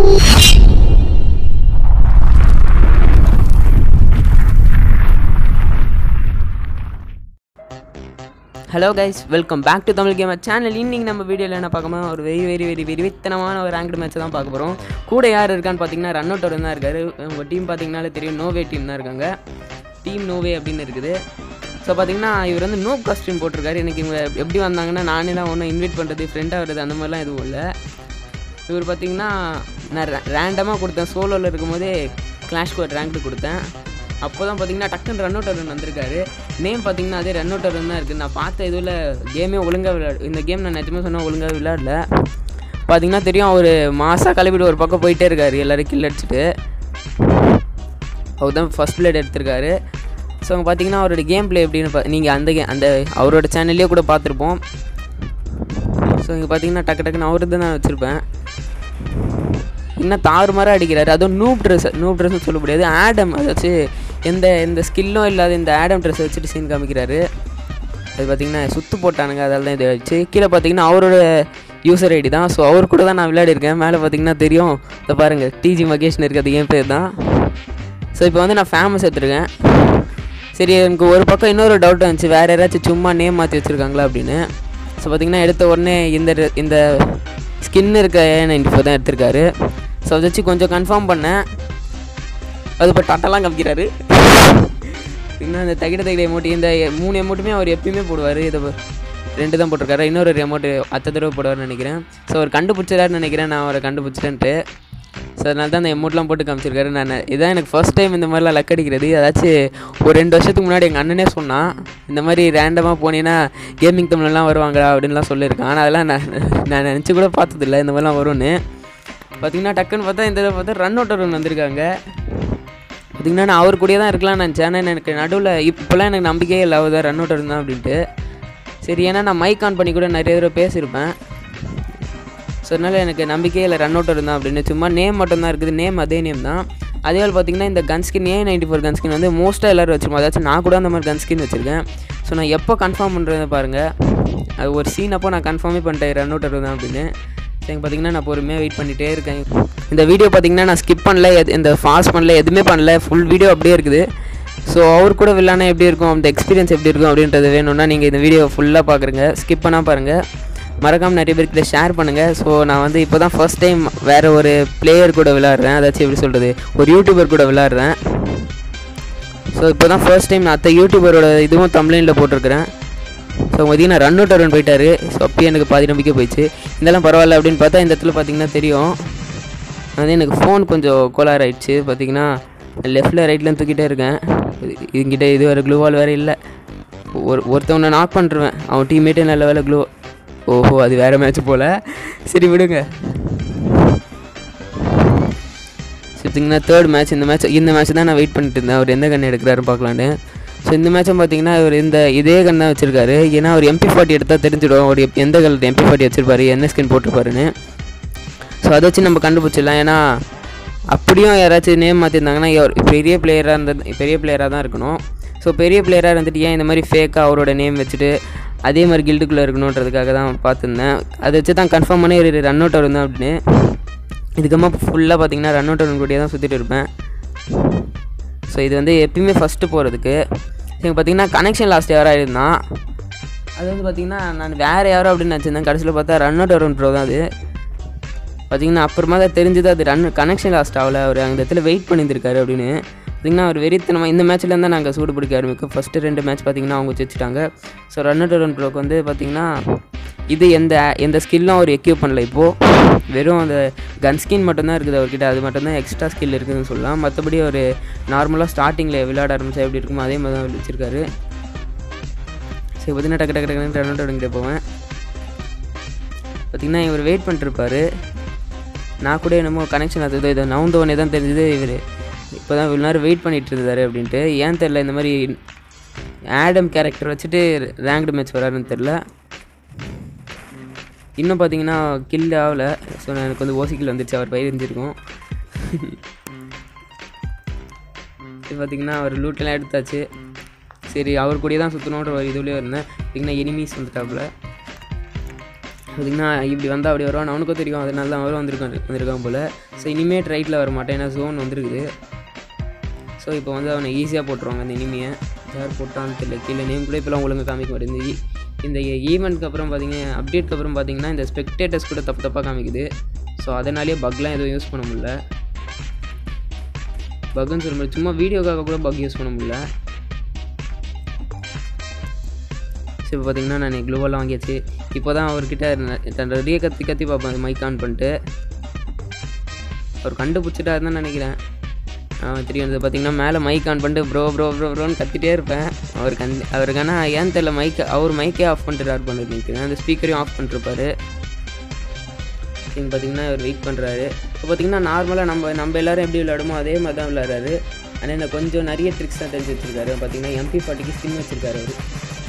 hello guys welcome back to Tamil gamer channel இன்னைக்கு நம்ம வீடியோவில் என்ன பார்க்கணும் ஒரு வெரி வெரி வெரி வெறித்தனமான ஒரு ரேங்க்டு மேட்ச் தான் பார்க்க போகிறோம் கூட யார் இருக்கான்னு பார்த்தீங்கன்னா ரன் அவுட் தான் இருக்காரு உங்கள் டீம் பார்த்தீங்கன்னாலே தெரியும் நோவே டீம் தான் இருக்காங்க டீம் நோவே அப்படின்னு இருக்குது ஸோ பார்த்தீங்கன்னா இவர் வந்து நோ காஸ்டியூம் போட்டிருக்காரு எனக்கு இவங்க எப்படி வந்தாங்கன்னா நானே தான் ஒன்றும் இன்வைட் பண்ணுறது ஃப்ரெண்டாக வருது அந்த மாதிரிலாம் எதுவும் இல்லை இவர் பார்த்தீங்கன்னா நான் ரேண்டமாக கொடுத்தேன் சோலோவில் இருக்கும்போதே கிளாஷ் கோட் ரேங்க்டு கொடுத்தேன் அப்போ தான் பார்த்தீங்கன்னா டக்குன்னு ரன் அவுட் ரன் வந்திருக்காரு நேம் பார்த்தீங்கன்னா அதே ரன் அவுட் ரன் தான் இருக்குது நான் பார்த்த இதில் கேமே ஒழுங்காக விளையாடு இந்த கேம் நான் நிஜமாக சொன்னால் ஒழுங்காக விளையாடல பார்த்தீங்கன்னா தெரியும் அவர் மாசாக கிளப்பிட்டு ஒரு பக்கம் போயிட்டே இருக்காரு எல்லோரும் கில் அடிச்சுட்டு அவர் தான் ஃபஸ்ட் பிளேட் எடுத்திருக்காரு ஸோ அங்கே பார்த்தீங்கன்னா அவரோட கேம் ப்ளே எப்படின்னு பா நீங்கள் அந்த கே அந்த அவரோட சேனல்லே கூட பார்த்துருப்போம் ஸோ இங்கே பார்த்தீங்கன்னா டக்கு டக்குன்னு அவரு தான் நான் வச்சுருப்பேன் இன்னும் தாறுமாறாக அடிக்கிறாரு அதுவும் நூப் ட்ரெஸ் நூப் ட்ரெஸ்னு சொல்ல முடியாது ஆடம் அதை வச்சு எந்த எந்த ஸ்கில்லும் இல்லாத இந்த ஆடம் ட்ரெஸ்ஸை வச்சுட்டு சீன் காமிக்கிறாரு அது பார்த்தீங்கன்னா சுத்து போட்டானுங்க அதால் தான் இதை வச்சு கீழே பார்த்தீங்கன்னா அவரோட யூசர் ஐடி தான் ஸோ அவர் கூட தான் நான் விளையாடிருக்கேன் மேலே பார்த்தீங்கன்னா தெரியும் இதை பாருங்கள் டிஜி மகேஷ்னு இருக்கிறது என் பேர் தான் ஸோ இப்போ வந்து நான் ஃபேமஸ் எடுத்துருக்கேன் சரி எனக்கு ஒரு பக்கம் இன்னொரு டவுட் வந்துச்சு வேறு யாராச்சும் சும்மா நேம் மாற்றி வச்சுருக்காங்களா அப்படின்னு ஸோ பார்த்தீங்கன்னா எடுத்த உடனே இந்த re- இந்த ஸ்கின் இருக்க நைன்டி ஃபோர் தான் எடுத்திருக்காரு ஸோ அதை வச்சு கொஞ்சம் கன்ஃபார்ம் பண்ணேன் அது இப்போ டட்டெல்லாம் காமிக்கிறாரு இன்னும் அந்த தகிட தகிட எமௌண்ட் இந்த மூணு எமௌண்ட்டுமே அவர் எப்பயுமே போடுவார் இதை ப- ரெண்டு தான் போட்டிருக்காரு இன்னொரு எமௌண்ட்டு அத்தை தடவை போடுவார்னு நினைக்கிறேன் ஸோ அவர் கண்டுபிடிச்சிடாருன்னு நினைக்கிறேன் நான் அவரை கண்டுபிடிச்சிட்டேன்ட்டு ஸோ அதனால தான் அந்த எமௌண்ட்லாம் போட்டு காமிச்சிருக்காரு நான் இதான் எனக்கு ஃபர்ஸ்ட் டைம் இந்த மாதிரிலாம் லக் அடிக்கிறது அதாச்சும் ஒரு ரெண்டு வருஷத்துக்கு முன்னாடி எங்கள் அண்ணனே சொன்னான் இந்த மாதிரி ரேண்டமாக போனீங்கன்னா கேமிங் தமிழ்லாம் வருவாங்களா அப்படின்லாம் சொல்லியிருக்கான் ஆனால் அதெல்லாம் நான் நான் நினச்சி கூட பார்த்ததில்ல இந்த மாதிரிலாம் வரும்னு பார்த்தீங்கன்னா டக்குன்னு பார்த்தா இந்த தடவை பார்த்தா ரன் அவுட் ரன் வந்திருக்காங்க பார்த்தீங்கன்னா நான் அவர் கூடயே தான் இருக்கலாம்னு நினச்சேன் ஆனால் எனக்கு நடுவில் இப்போலாம் எனக்கு நம்பிக்கையே இல்லை அவர் தான் ரன் அவுட் இருந்தான் அப்படின்ட்டு சரி ஏன்னா நான் மைக் ஆன் பண்ணி கூட நிறைய தடவை பேசியிருப்பேன் ஸோ அதனால் எனக்கு நம்பிக்கையே இல்லை ரன் அவுட் இருந்தான் அப்படின்னு சும்மா நேம் மட்டும்தான் இருக்குது நேம் அதே நேம் தான் அதே போல் பார்த்தீங்கன்னா இந்த gun skin A ninety four gun skin வந்து மோஸ்ட்டாக எல்லோரும் வச்சிருப்போம் அதாச்சும் நான் கூட அந்த மாதிரி கன்ஸ்கின் வச்சுருக்கேன் ஸோ நான் எப்போ கன்ஃபார்ம் பண்ணுறது பாருங்கள் அது ஒரு சீன் அப்போ நான் கன்ஃபார்மே பண்ணிட்டேன் ரன் அவுட் இருந்தான் அப்படின்னு சரி பார்த்தீங்கன்னா நான் பொறுமையாக வெயிட் பண்ணிகிட்டே இருக்கேன் இந்த வீடியோ பார்த்தீங்கன்னா நான் ஸ்கிப் பண்ணல எது இந்த ஃபாஸ்ட் பண்ணல எதுவுமே பண்ணல ஃபுல் வீடியோ அப்படியே இருக்குது ஸோ அவர் கூட வில்லானா எப்படி இருக்கும் அந்த எக்ஸ்பீரியன்ஸ் எப்படி இருக்கும் அப்படின்றது வேணும்னா நீங்கள் இந்த வீடியோ ஃபுல்லாக பார்க்குறங்க ஸ்கிப் பண்ணால் பாருங்கள் மறக்காமல் நிறைய பேர்கிட்ட ஷேர் பண்ணுங்கள் ஸோ நான் வந்து இப்போ தான் ஃபர்ஸ்ட் டைம் வேறு ஒரு பிளேயர் கூட விளாட்றேன் அதாச்சும் எப்படி சொல்கிறது ஒரு யூடியூபர் கூட விளாட்றேன் ஸோ இப்போ தான் ஃபர்ஸ்ட் டைம் நான் அத்தை யூடியூபரோட இதுவும் தமிழ்ல போட்டிருக்கிறேன் ஸோ பார்த்தீங்கன்னா ரன் அவுட் ரன் போயிட்டாரு ஸோ அப்பயே எனக்கு பாதி நம்பிக்கை போயிடுச்சு இதெல்லாம் பரவாயில்ல அப்படின்னு பார்த்தா இந்த இடத்துல பார்த்தீங்கன்னா தெரியும் வந்து எனக்கு ஃபோன் கொஞ்சம் கோளாறு ஆயிடுச்சு பார்த்தீங்கன்னா லெஃப்டில் ரைட்டில் தூக்கிட்டே இருக்கேன் இது- இதுங்கிட்ட இது வேறு க்ளூவால் வேறு இல்லை ஒரு ஒருத்தவனை நாக் பண்ணுருவேன் அவன் டீம்மேட்டே நல்ல வேலை க்ளூ ஓஹோ அது வேறு மேட்ச் போல் சரி விடுங்க பார்த்தீங்கன்னா தேர்ட் மேட்ச் இந்த மேட்ச் இந்த மேட்ச் தான் நான் வெயிட் பண்ணிட்டு இருந்தேன் அவர் எந்த கன் எடுக்கிறாரு பார்க்கலான்னு ஸோ இந்த மேட்சும் பார்த்தீங்கன்னா அவர் இந்த இதே கன் தான் வச்சிருக்காரு ஏன்னா அவர் எம்பி ஃபார்ட்டி எடுத்தால் தெரிஞ்சிடும் அவர் எப்- எந்த கலர் எம்பி ஃபார்ட்டி வச்சிருப்பாரு என்ன ஸ்கின் போட்டிருப்பாருன்னு ஸோ அதை வச்சு நம்ம கண்டுபிடிச்சிடலாம் ஏன்னா அப்படியும் யாராச்சும் நேம் மாற்றிருந்தாங்கன்னா இவர் பெரிய பிளேயராக இருந்தது பெரிய பிளேயராக தான் இருக்கணும் ஸோ பெரிய பிளேயராக இருந்துட்டு ஏன் இந்த மாதிரி ஃபேக்காக அவரோட நேம் வச்சுட்டு அதே மாதிரி கில்டுக்குள்ளே இருக்கணுன்றதுக்காக தான் பார்த்துருந்தேன் அதை வச்சு தான் கன்ஃபார்ம் பண்ணி ஒரு ரன் அவுட் இருந்தேன் அப்படின்னு இதுக்கப்புறமா ஃபுல்லாக பார்த்தீங்கன்னா ரன் அவுட் ரன் கூடயே தான் சுற்றிட்டு இருப்பேன் ஸோ இது வந்து எப்பயுமே ஃபஸ்ட்டு போகிறதுக்கு இங்கே பார்த்தீங்கன்னா கனெக்ஷன் லாஸ்ட் யாராக இருந்தான் அது வந்து பார்த்தீங்கன்னா நான் வேறு யாரோ அப்படின்னு நினச்சிருந்தேன் கடைசியில் பார்த்தா ரன் அவுட் ரன் ப்ரோ தான் அது பார்த்தீங்கன்னா அப்புறமா தான் தெரிஞ்சது அது ரன் கனெக்ஷன் லாஸ்ட் ஆகல அவர் அந்த இடத்துல வெயிட் பண்ணியிருந்திருக்காரு அப்படின்னு பார்த்தீங்கன்னா அவர் வெறித்தனமாக இந்த மேட்ச்ல இருந்தால் நாங்கள் சூடு பிடிக்க ஆரம்பிக்கும் ஃபஸ்ட்டு ரெண்டு மேட்ச் பார்த்தீங்கன்னா அவங்க வச்சுட்டாங்க ஸோ ரன் அவுட் ரன் ப்ரோக்கு வந்து பார்த்தீங்கன்னா இது எந்த எந்த ஸ்கில்லும் அவர் எக்யூப் பண்ணல இப்போது வெறும் அந்த கன் ஸ்கின் மட்டும்தான் இருக்குது அவர்கிட்ட அது மட்டும்தான் எக்ஸ்ட்ரா ஸ்கில் இருக்குதுன்னு சொல்லலாம் மற்றபடி அவர் நார்மலாக ஸ்டார்டிங்கில் விளையாட ஆரம்பிச்சா எப்படி இருக்குமோ அதே மாதிரி தான் வச்சுருக்காரு சரி பார்த்தீங்கன்னா டக்கு டக்கு டக்குன்னு ரன் அவுட் ரன்கிட்ட போவேன் பார்த்தீங்கன்னா இவர் வெயிட் பண்ணிட்டுருப்பாரு நான் கூட என்னமோ கனெக்ஷன் அது இதை நவுந்தவனே தான் தெரிஞ்சது இவர் இப்போ தான் இவ்வளோ நேரம் வெயிட் பண்ணிட்டு இருந்தாரு அப்படின்ட்டு ஏன் தெரில இந்த மாதிரி ஆடம் கேரக்டர் வச்சுட்டு ரேங்க்டு மேட்ச் வராருன்னு தெரில இன்னும் பார்த்தீங்கன்னா கில் ஆகலை ஸோ எனக்கு வந்து ஓசிக்கில் வந்துருச்சு அவர் பயிர் இருந்திருக்கும் இது பார்த்தீங்கன்னா அவர் லூட்டெல்லாம் எடுத்தாச்சு சரி அவர் கூடயே தான் சுற்றணுன்ற ஒரு இதுலேயே இருந்தேன் பார்த்தீங்கன்னா எனிமீஸ் வந்துட்டாப்புல பார்த்திங்கன்னா இப்படி வந்தால் அப்படி வருவான் அவனுக்கும் தெரியும் அதனால தான் அவரும் வந்திருக்கான் வந்திருக்கான் போல் ஸோ இனிமேட் ரைட்டில் வர மாட்டேன் ஏன்னா ஜோன் வந்திருக்குது ஸோ இப்போ வந்து அவனை ஈஸியாக போட்டுருவாங்க அந்த இனிமையை யார் போட்டான்னு தெரியல கீழே நேம் கூட இப்போலாம் ஒழுங்காக காமிக்க மாட்டேங்குது இந்த ஈவெண்ட்க்கு அப்புறம் பார்த்தீங்க அப்டேட்க்கு அப்புறம் பார்த்தீங்கன்னா இந்த ஸ்பெக்டேட்டர்ஸ் கூட தப்பு தப்பாக காமிக்குது ஸோ அதனாலேயே பக்லாம் எதுவும் யூஸ் பண்ண முடியல பக்குன்னு சொல்ல முடியல சும்மா வீடியோக்காக கூட பக் யூஸ் பண்ண முடியல ஸோ இப்போ பார்த்தீங்கன்னா நான் க்ளூவெல்லாம் வாங்கியாச்சு இப்போ தான் அவர்கிட்ட தன் ரெடியை கத்தி கத்தி பார்ப்பேன் அது மைக் ஆன் பண்ணிட்டு அவர் கண்டுபிடிச்சிட்டாரு தான் நினைக்கிறேன் அவன் தெரியும் இது பார்த்தீங்கன்னா மேலே மைக் ஆன் பண்ணிட்டு ப்ரோ ப்ரோ ப்ரோ ப்ரோன்னு கத்திட்டே இருப்பேன் அவர் கண் அவருக்கு ஆனால் ஏன் தெரியல மைக் அவர் மைக்கே ஆஃப் பண்ணிட்டு ஆட் பண்ணிட்டு நிற்கிறேன் அந்த ஸ்பீக்கரையும் ஆஃப் பண்ணிருப்பாரு இங்கே பார்த்தீங்கன்னா அவர் வெயிட் பண்ணுறாரு இப்போ பார்த்தீங்கன்னா நார்மலாக நம்ம நம்ம எல்லாரும் எப்படி விளையாடுமோ அதே மாதிரி தான் விளையாடுறாரு ஆனால் இந்த கொஞ்சம் நிறைய ட்ரிக்ஸ் தான் தெரிஞ்சு வச்சிருக்காரு பார்த்தீங்கன்னா எம்பி ஃபார்ட்டிக்கு ஸ்கின் வச்சிருக்காரு அவர்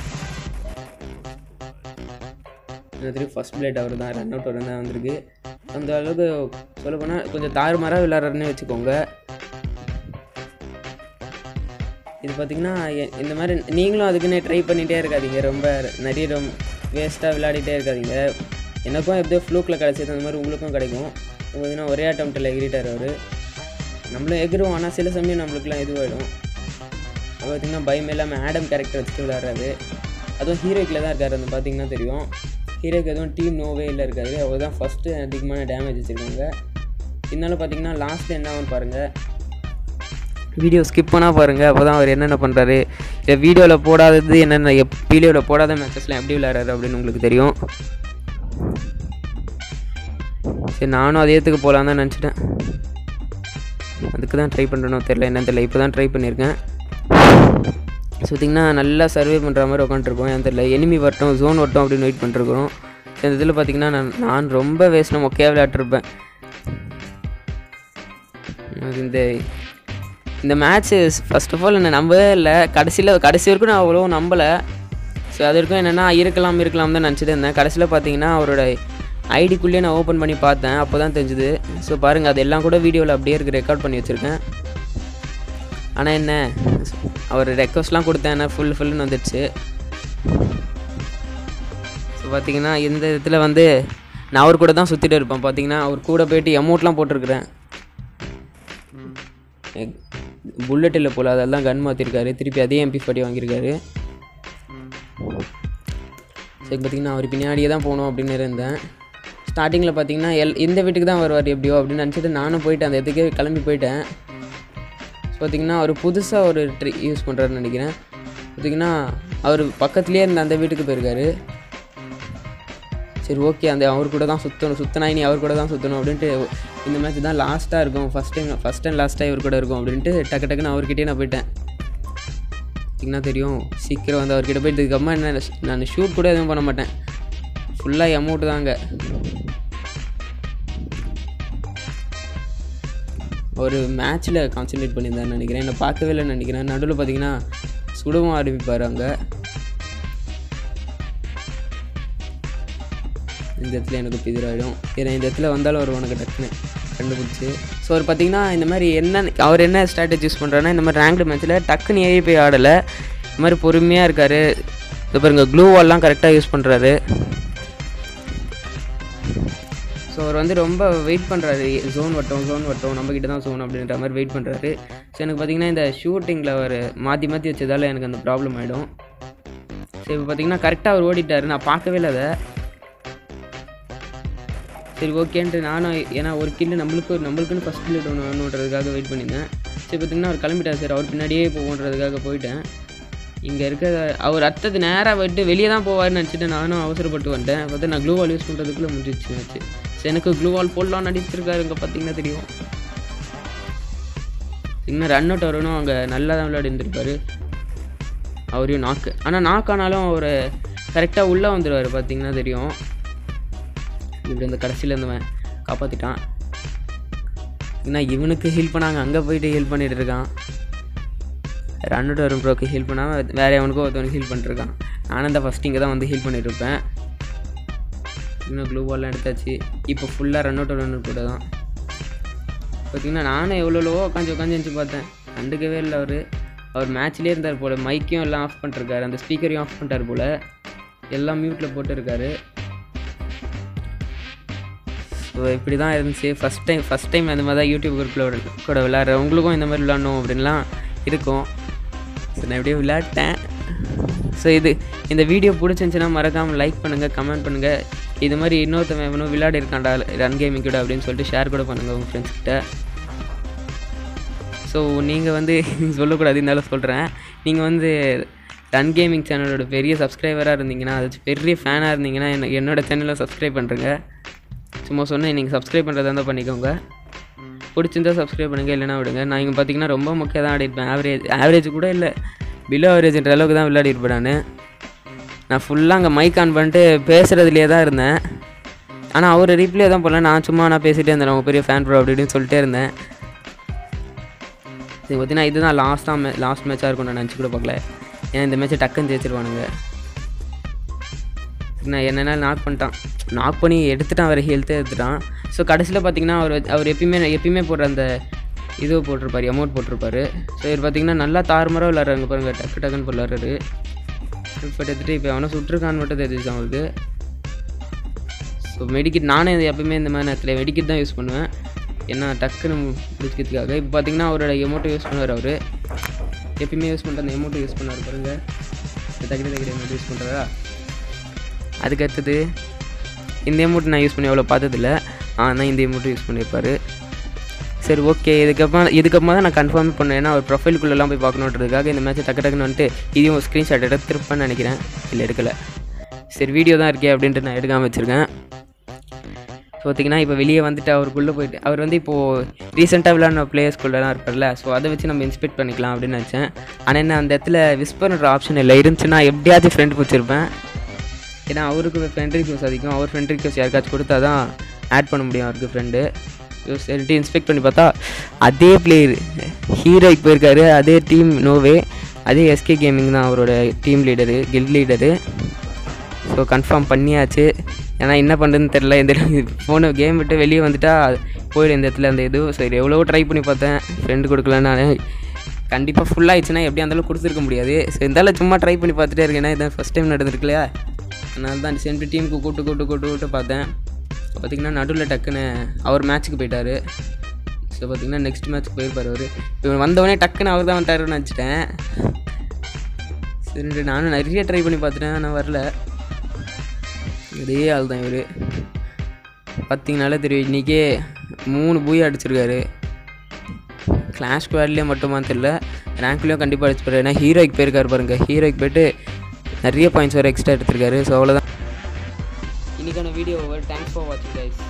இந்த ஃபஸ்ட் பிளேட் அவர் தான் ரன் அவுட் அவர் தான் வந்திருக்கு அந்த அளவுக்கு சொல்ல போனால் கொஞ்சம் தாறுமாறாக விளையாடுறதுன்னு வச்சுக்கோங்க இது பார்த்திங்கன்னா எ- இந்த மாதிரி நீங்களும் அதுக்குன்னு ட்ரை பண்ணிகிட்டே இருக்காதீங்க ரொம்ப நிறைய ரொம்ப வேஸ்ட்டாக விளையாடிட்டே இருக்காதீங்க எனக்கும் எப்படியோ ஃப்ளூக்கில் கிடச்சது அந்த மாதிரி உங்களுக்கும் கிடைக்கும் பார்த்தீங்கன்னா ஒரே அட்டம்ப்டில் எகிரிட்டார் அவர் நம்மளும் எகிருவோம் ஆனால் சில சமயம் நம்மளுக்குலாம் இதுவாகிடும் அது பார்த்திங்கன்னா பயம் இல்லாமல் ஆடம் கேரக்டர் வச்சுட்டு விளையாடுறாரு அதுவும் ஹீரோக்கில் தான் இருக்கார் அந்த பார்த்தீங்கன்னா தெரியும் ஹீரோக்கு எதுவும் டீம் நோவே இல்லை இருக்காரு அவர் தான் ஃபஸ்ட்டு அதிகமான டேமேஜ் வச்சுருக்காங்க இருந்தாலும் பார்த்தீங்கன்னா லாஸ்ட்டில் என்ன ஆகும்னு பாருங்கள் வீடியோ ஸ்கிப் பண்ணால் பாருங்கள் அப்போ தான் அவர் என்னென்ன பண்ணுறாரு இல்லை வீடியோவில் போடாதது என்னென்ன எப் வீடியோவில் போடாத மேட்சஸ்லாம் எப்படி விளையாடுறாரு அப்படின்னு உங்களுக்கு தெரியும் சரி நானும் அதேத்துக்கு போகலான்னு தான் நினச்சிட்டேன் அதுக்கு தான் ட்ரை பண்ணுறனோ தெரில என்னன்னு தெரியல இப்போ தான் ட்ரை பண்ணியிருக்கேன் ஸோ பார்த்திங்கன்னா நல்லா சர்வே பண்ணுற மாதிரி உட்காந்துருக்கோம் ஏன் தெரியல எனிமி வரட்டும் ஜோன் வரட்டும் அப்படின்னு வெயிட் பண்ணிருக்கிறோம் ஸோ இந்த இதில் பார்த்திங்கன்னா நான் நான் ரொம்ப வேஸ்ட்னா மொக்கையாக விளையாட்டுருப்பேன் அது இந்த இந்த மேட்ச்சு ஃபர்ஸ்ட் ஆஃப் ஆல் என்னை நம்பவே இல்லை கடைசியில் கடைசி வரைக்கும் நான் அவ்வளோ நம்பலை ஸோ அது வரைக்கும் என்னென்னா இருக்கலாம் இருக்கலாம் தான் நினச்சிட்டு இருந்தேன் கடைசியில் பார்த்தீங்கன்னா அவரோட ஐடிக்குள்ளேயே நான் ஓப்பன் பண்ணி பார்த்தேன் அப்போ தான் தெரிஞ்சுது ஸோ பாருங்கள் அது எல்லாம் கூட வீடியோவில் அப்படியே இருக்கு ரெக்கார்ட் பண்ணி வச்சுருக்கேன் ஆனால் என்ன அவர் ரெக்வஸ்ட்லாம் கொடுத்தேன் ஆனால் ஃபுல் ஃபுல்லுன்னு வந்துடுச்சு ஸோ பார்த்தீங்கன்னா இந்த இதில் வந்து நான் அவர் கூட தான் சுற்றிட்டு இருப்பேன் பார்த்தீங்கன்னா அவர் கூட போயிட்டு எமௌண்ட்லாம் போட்டிருக்கிறேன் புல்லட் இல்லை போல் அதெல்லாம் கன் மாற்றிருக்காரு திருப்பி அதே எம்பி ஃபார்ட்டி வாங்கியிருக்காரு சரி பார்த்தீங்கன்னா அவர் பின்னாடியே தான் போகணும் அப்படின்னு இருந்தேன் ஸ்டார்டிங்கில் பார்த்தீங்கன்னா எல் இந்த வீட்டுக்கு தான் வருவார் எப்படியோ அப்படின்னு நினச்சிட்டு நானும் போயிட்டேன் அந்த இடத்துக்கே கிளம்பி போயிட்டேன் ஸோ பார்த்தீங்கன்னா அவர் புதுசாக ஒரு ட்ரி யூஸ் பண்ணுறாருன்னு நினைக்கிறேன் பார்த்தீங்கன்னா அவர் பக்கத்துலேயே இருந்த அந்த வீட்டுக்கு போயிருக்காரு சரி ஓகே அந்த அவர் கூட தான் சுற்றணும் சுற்றினா இனி அவர் கூட தான் சுற்றணும் அப்படின்ட்டு இந்த மேட்ச் தான் லாஸ்ட்டாக இருக்கும் ஃபஸ்ட் டைம் ஃபஸ்ட் அண்ட் லாஸ்ட்டாக இவர் கூட இருக்கும் அப்படின்ட்டு டக்கு டக்குன்னு அவர்கிட்டயே நான் போயிட்டேன் பார்த்தீங்கன்னா தெரியும் சீக்கிரம் வந்து அவர்கிட்ட போயிட்டு இதுக்கப்புறமா என்ன நான் ஷூட் கூட எதுவும் பண்ண மாட்டேன் ஃபுல்லாக அமௌண்ட் தாங்க ஒரு மேட்ச்சில் கான்சென்ட்ரேட் பண்ணியிருந்தாருன்னு நினைக்கிறேன் என்னை பார்க்கவே இல்லைன்னு நினைக்கிறேன் நடுவில் பார்த்தீங்கன்னா சுடவும் ஆரம்பிப்பார் அங்கே இந்த இடத்துல எனக்கு பிதிராயிடும் ஏன்னா இந்த இடத்துல வந்தாலும் அவர் உனக்கு டக்குன்னு கண்டுபிடிச்சி ஸோ அவர் பார்த்தீங்கன்னா இந்த மாதிரி என்ன அவர் என்ன ஸ்ட்ராட்டஜி யூஸ் பண்ணுறாருன்னா இந்த மாதிரி ரேங்க்டு மேட்ச்சில் டக்குன்னு ஏறி போய் ஆடலை இந்த மாதிரி பொறுமையாக இருக்கார் இது பாருங்க க்ளூ வால்லாம் கரெக்டாக யூஸ் பண்ணுறாரு ஸோ அவர் வந்து ரொம்ப வெயிட் பண்ணுறாரு ஜோன் வட்டம் ஜோன் வட்டம் நம்மக்கிட்ட தான் ஜோன் அப்படின்ற மாதிரி வெயிட் பண்ணுறாரு ஸோ எனக்கு பார்த்தீங்கன்னா இந்த ஷூட்டிங்கில் அவர் மாற்றி மாற்றி வச்சதால் எனக்கு அந்த ப்ராப்ளம் ஆகிடும் ஸோ இப்போ பார்த்தீங்கன்னா கரெக்டாக அவர் ஓடிட்டார் நான் பார்க்கவே இல்லை அதை சரி ஓகேன்ட்டு நானும் ஏன்னா ஒரு கில்லு நம்மளுக்கு நம்மளுக்குன்னு ஃபஸ்ட் கில்லு ஒன்று வேணுன்றதுக்காக வெயிட் பண்ணியிருந்தேன் சரி பார்த்தீங்கன்னா அவர் கிளம்பிட்டார் சார் அவர் பின்னாடியே போகன்றதுக்காக போயிட்டேன் இங்கே இருக்க அவர் அத்தது நேராக விட்டு வெளியே தான் போவார்னு நினச்சிட்டு நானும் அவசரப்பட்டு வந்துட்டேன் பார்த்தா நான் க்ளூ வால் யூஸ் பண்ணுறதுக்குள்ளே முடிஞ்சிச்சு வச்சு சரி எனக்கு க்ளூ வால் போடலாம் நடிச்சிருக்காரு இங்கே பார்த்தீங்கன்னா தெரியும் இன்னும் ரன் அவுட் வரணும் அங்கே நல்லா தான் விளையாடி இருந்திருப்பாரு அவரையும் நாக்கு ஆனால் நாக் ஆனாலும் அவர் கரெக்டாக உள்ளே வந்துடுவார் பார்த்தீங்கன்னா தெரியும் இப்படி இந்த கடைசியில் இருந்தவன் காப்பாற்றிட்டான் என்ன இவனுக்கு ஹீல் பண்ணாங்க அங்கே போயிட்டு ஹீல் பண்ணிட்டு இருக்கான் ரன்னுட்டு வரும் ப்ரோக்கு ஹீல் பண்ணாமல் வேறு எவனுக்கோ ஒருத்தவனுக்கு ஹீல் பண்ணிட்டுருக்கான் நானும் தான் ஃபஸ்ட் இங்கே தான் வந்து ஹீல் பண்ணிட்டு இருப்பேன் இன்னும் க்ளூ பால்லாம் எடுத்தாச்சு இப்போ ஃபுல்லாக ரன் அவுட் ரன் கூட தான் பார்த்தீங்கன்னா நானும் எவ்வளோவோ உட்காந்து உட்காந்து இருந்துச்சு பார்த்தேன் கண்டுக்கவே இல்லை அவர் அவர் மேட்ச்லேயே இருந்தார் போல் மைக்கையும் எல்லாம் ஆஃப் பண்ணிருக்காரு அந்த ஸ்பீக்கரையும் ஆஃப் பண்ணிட்டார் போல் எல்லாம் மியூட்டில் போட்டு இருக்காரு ஸோ இப்படி தான் இருந்துச்சு ஃபஸ்ட் டைம் ஃபஸ்ட் டைம் அந்த மாதிரி தான் யூடியூப் குரூப்பில் கூட விளாட்றேன் உங்களுக்கும் இந்த மாதிரி விளாட்ணும் அப்படின்லாம் இருக்கும் ஸோ நான் எப்படியும் விளையாட்டேன் ஸோ இது இந்த வீடியோ பிடிச்சிருந்துச்சின்னா மறக்காமல் லைக் பண்ணுங்கள் கமெண்ட் பண்ணுங்கள் இது மாதிரி இன்னொருத்தவன் எவனும் விளையாடி இருக்காண்டா ரன் கேமிங் கூட அப்படின்னு சொல்லிட்டு ஷேர் கூட பண்ணுங்கள் உங்கள் ஃப்ரெண்ட்ஸ் கிட்ட ஸோ நீங்கள் வந்து சொல்லக்கூடாது இருந்தாலும் சொல்கிறேன் நீங்கள் வந்து ரன் கேமிங் சேனலோட பெரிய சப்ஸ்கிரைபராக இருந்தீங்கன்னா அது பெரிய ஃபேனாக இருந்தீங்கன்னா என்ன என்னோடய சேனலை சப்ஸ்கிரைப் பண்ணுறேங்க சும்மா சொன்னேன் நீங்கள் சப்ஸ்கிரைப் பண்ணுறதா இருந்தால் பண்ணிக்கோங்க பிடிச்சிருந்தா சப்ஸ்கிரைப் பண்ணுங்கள் இல்லைனா விடுங்க நான் இங்கே பார்த்தீங்கன்னா ரொம்ப முக்கியம் தான் ஆடிருப்பேன் ஆவரேஜ் ஆவரேஜ் கூட இல்லை பிலோ ஆவரேஜ்ன்ற அளவுக்கு தான் விளையாடிருப்பேன் நான் நான் ஃபுல்லாக அங்கே மைக் ஆன் பண்ணிட்டு பேசுகிறதுலே தான் இருந்தேன் ஆனால் அவர் ரீப்ளே தான் போடல நான் சும்மா நான் பேசிகிட்டே இருந்தேன் அவங்க பெரிய ஃபேன் ப்ரோ அப்படி இப்படின்னு சொல்லிட்டே இருந்தேன் இது பார்த்தீங்கன்னா இதுதான் லாஸ்ட்டாக மே லாஸ்ட் மேட்சாக இருக்கும் நான் நினச்சி கூட பார்க்கல ஏன்னா இந்த மேட்ச்சை டக்குன்னு ஜெயிச்சிருவானுங்க நான் என்னென்ன நாக் பண்ணிட்டான் நாக் பண்ணி எடுத்துட்டான் வேறு ஹெல்த்தே எடுத்துட்டான் ஸோ கடைசியில் பார்த்தீங்கன்னா அவர் அவர் எப்பயுமே எப்பயுமே போடுற அந்த இது போட்டிருப்பாரு அமௌண்ட் போட்டிருப்பாரு ஸோ இவர் பார்த்தீங்கன்னா நல்லா தாறுமாறாக விளாட்றாங்க பாருங்க டக்கு டக்குன்னு விளாட்றாரு இப்போ எடுத்துகிட்டு இப்போ அவனை சுற்றுருக்கான்னு மட்டும் தெரிஞ்சிச்சு அவனுக்கு ஸோ மெடிக்கிட் நானே இது எப்பயுமே இந்த மாதிரி நேரத்தில் மெடிக்கிட் தான் யூஸ் பண்ணுவேன் ஏன்னா டக்குன்னு முடிக்கிறதுக்காக இப்போ பார்த்தீங்கன்னா அவரோட எமௌண்ட்டை யூஸ் பண்ணுவார் அவர் எப்பயுமே யூஸ் பண்ணுற அந்த எமௌண்ட்டை யூஸ் பண்ணுவார் பாருங்க தகிட தகிட எமௌண்ட் யூஸ் பண்ணுறாரா அதுக்கு அடுத்தது இந்த எமௌண்ட் நான் யூஸ் பண்ணி அவ்வளோ பார்த்ததில்ல ஆனால் இந்த எமௌண்ட்டு யூஸ் பண்ணியிருப்பார் சரி ஓகே இதுக்கப்புறம் இதுக்கப்புறமா தான் நான் கன்ஃபார்ம் பண்ணேன் ஏன்னா ஒரு ப்ரொஃபைலுக்குள்ளெல்லாம் போய் பார்க்கணுன்றதுக்காக இந்த மேட்ச்சை டக்கு டக்குன்னு வந்துட்டு இதையும் ஒரு ஸ்க்ரீன்ஷாட் எடுத்திருப்பேன்னு நினைக்கிறேன் இல்லை எடுக்கலை சரி வீடியோ தான் இருக்கே அப்படின்ட்டு நான் எடுக்காமல் வச்சுருக்கேன் ஸோ பார்த்திங்கன்னா இப்போ வெளியே வந்துட்டு அவருக்குள்ளே போயிட்டு அவர் வந்து இப்போது ரீசெண்டாக விளையாடின பிளேயர்ஸ்குள்ளெலாம் இருப்பார்ல ஸோ அதை வச்சு நம்ம இன்ஸ்பெக்ட் பண்ணிக்கலாம் அப்படின்னு நினச்சேன் ஆனால் என்ன அந்த இடத்துல விஸ்பர்ன்ற ஆப்ஷன் இல்லை இருந்துச்சுன்னா எப்படியாச்சும் ஃப்ரெண்ட் பிடிச்சிருப்பேன் ஏன்னா அவருக்கு ஃப்ரெண்ட் ரிக்வஸ்ட் அதிகம் அவர் ஃப்ரெண்ட் ரிக்வஸ்ட் யாருக்காச்சும் கொடுத்தா தான் ஆட் பண்ண முடியும் அவருக்கு ஃப்ரெண்டு ஸோ சரிட்டு இன்ஸ்பெக்ட் பண்ணி பார்த்தா அதே பிளேயர் ஹீரோய்க்கு போயிருக்காரு அதே டீம் நோவே அதே எஸ்கே கேமிங் தான் அவரோட team leader guild leader so confirm பண்ணியாச்சு ஏன்னா என்ன பண்ணுறதுன்னு தெரில இந்த ஃபோனை கேம் விட்டு வெளியே வந்துட்டா போயிடும் இந்த இடத்துல அந்த இது சரி எவ்வளவோ ட்ரை பண்ணி பார்த்தேன் ஃப்ரெண்டு கொடுக்கலன்னு நான் கண்டிப்பாக ஃபுல்லாகிடுச்சுன்னா எப்படியா இருந்தாலும் கொடுத்துருக்க முடியாது ஸோ இருந்தாலும் சும்மா ட்ரை பண்ணி பார்த்துட்டே இருக்கேன் ஏன்னா இதான் ஃபஸ்ட் டைம் நடந்திருக்கு இல்லையா அதனால தான் சென்று டீமுக்கு கூட்டு கூட்டு கூட்டு கூட்டு பார்த்தேன் பார்த்திங்கன்னா நடுவில் டக்குன்னு அவர் மேட்ச்சுக்கு போயிட்டார் ஸோ பார்த்திங்கன்னா நெக்ஸ்ட் மேட்ச்சுக்கு போயிருப்பார் அவர் இவன் வந்தவொடனே டக்குன்னு அவர் தான் வந்துட்டாருன்னு நினச்சிட்டேன் சரின்ட்டு நானும் நிறைய ட்ரை பண்ணி பார்த்துட்டேன் ஆனால் வரல இதே ஆள் தான் இவர் பார்த்தீங்கனாலே தெரியும் இன்றைக்கே மூணு பூய் அடிச்சிருக்காரு கிளாஷ் ஸ்குவாட்லேயே மட்டுமா தெரியல ரேங்க்லேயும் கண்டிப்பாக அடிச்சுப்பாரு ஏன்னா ஹீரோய்க்கு போயிருக்காரு பாருங்க ஹீரோய்க்கு போயிட்டு நிறைய பாயிண்ட்ஸ் வேறு எக்ஸ்ட்ரா எடுத்திருக்காரு ஸோ அவ்வளோதான் இன்றைக்கான வீடியோ ஓவர் தேங்க்ஸ் ஃபார் வாட்சிங் கைஸ்